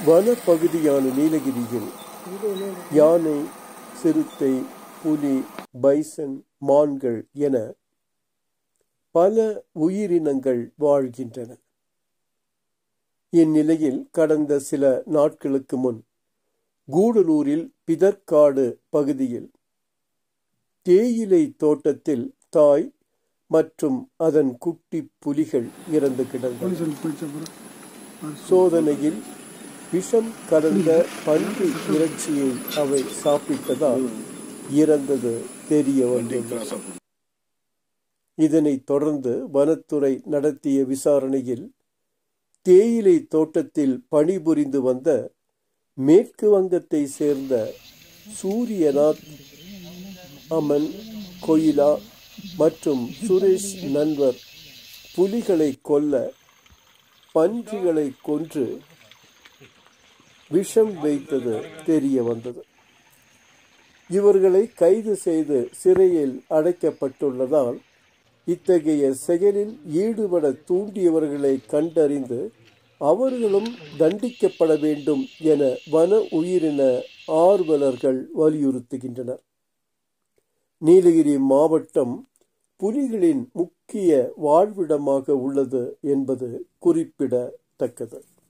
வனப்பகுதியான நீலகிரியில் யானை சிறுத்தை புலி பைசன் மான்கள் என பல உயிரினங்கள் வாழ்கின்றன இந்நிலையில் கடந்த சில நாட்களுக்கு முன் கூடலூரில் பிதற்காடு பகுதியில் தேயிலை தோட்டத்தில் தாய் மற்றும் அதன் குட்டி புலிகள் இறந்து கிடந்தன சோதனையில் விஷம் கலந்த பன்றி இறைச்சியை அவை சாப்பிட்டதால் இறந்தது தெரிய வந்துள்ளது இதனைத் தொடர்ந்து வனத்துறை நடத்திய விசாரணையில் தேயிலை தோட்டத்தில் பணிபுரிந்து வந்த மேற்கு வங்கத்தை சேர்ந்த சூரியநாத் அமன் கொயிலா மற்றும் சுரேஷ் நன்வர் புலிகளை கொல்ல பன்றிகளை கொன்று விஷம் வைத்தது தெரிய வந்தது இவர்களை கைது செய்து சிறையில் அடைக்கப்பட்டுள்ளதால் இத்தகைய செயலில் ஈடுபட தூண்டியவர்களை கண்டறிந்து அவர்களும் தண்டிக்கப்பட வேண்டும் என வன உயிரின ஆர்வலர்கள் வலியுறுத்துகின்றனர் நீலகிரி மாவட்டம் புலிகளின் முக்கிய வாழ்விடமாக உள்ளது என்பது குறிப்பிடத்தக்கது